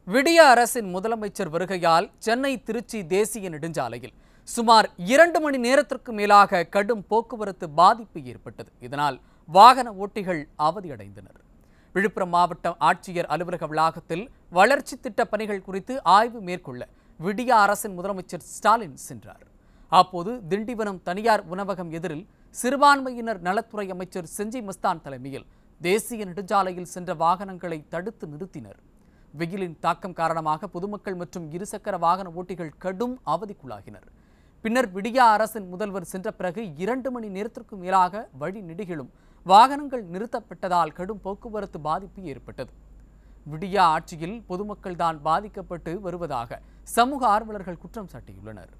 விடிய அரசின் முதலமைச்சர் வருகையால் சென்னை திருச்சி தேசிய நெடுஞ்சாலையில் சுமார் இரண்டு மணி நேரத்திற்கு மேலாக கடும் போக்குவரத்து பாதிப்பு ஏற்பட்டது இதனால் வாகன ஓட்டிகள் அவதியடைந்தனர் விழுப்புரம் மாவட்ட ஆட்சியர் அலுவலக வளாகத்தில் வளர்ச்சி திட்ட பணிகள் குறித்து ஆய்வு மேற்கொள்ள விடிய அரசின் முதலமைச்சர் ஸ்டாலின் சென்றார் அப்போது திண்டிவனம் தனியார் உணவகம் எதிரில் சிறுபான்மையினர் நலத்துறை அமைச்சர் செஞ்சி மஸ்தான் தலைமையில் தேசிய நெடுஞ்சாலையில் சென்ற வாகனங்களை தடுத்து நிறுத்தினர் வெயிலின் தாக்கம் காரணமாக பொதுமக்கள் மற்றும் இருசக்கர வாகன ஓட்டிகள் கடும் அவதிக்குள்ளாகினர் பின்னர் விடியா அரசின் முதல்வர் சென்ற பிறகு இரண்டு மணி நேரத்திற்கு மேலாக வழி நெடுகிலும் வாகனங்கள் நிறுத்தப்பட்டதால் கடும் போக்குவரத்து பாதிப்பு ஏற்பட்டது விடியா ஆட்சியில் பொதுமக்கள் தான் பாதிக்கப்பட்டு வருவதாக சமூக ஆர்வலர்கள் குற்றம் சாட்டியுள்ளனர்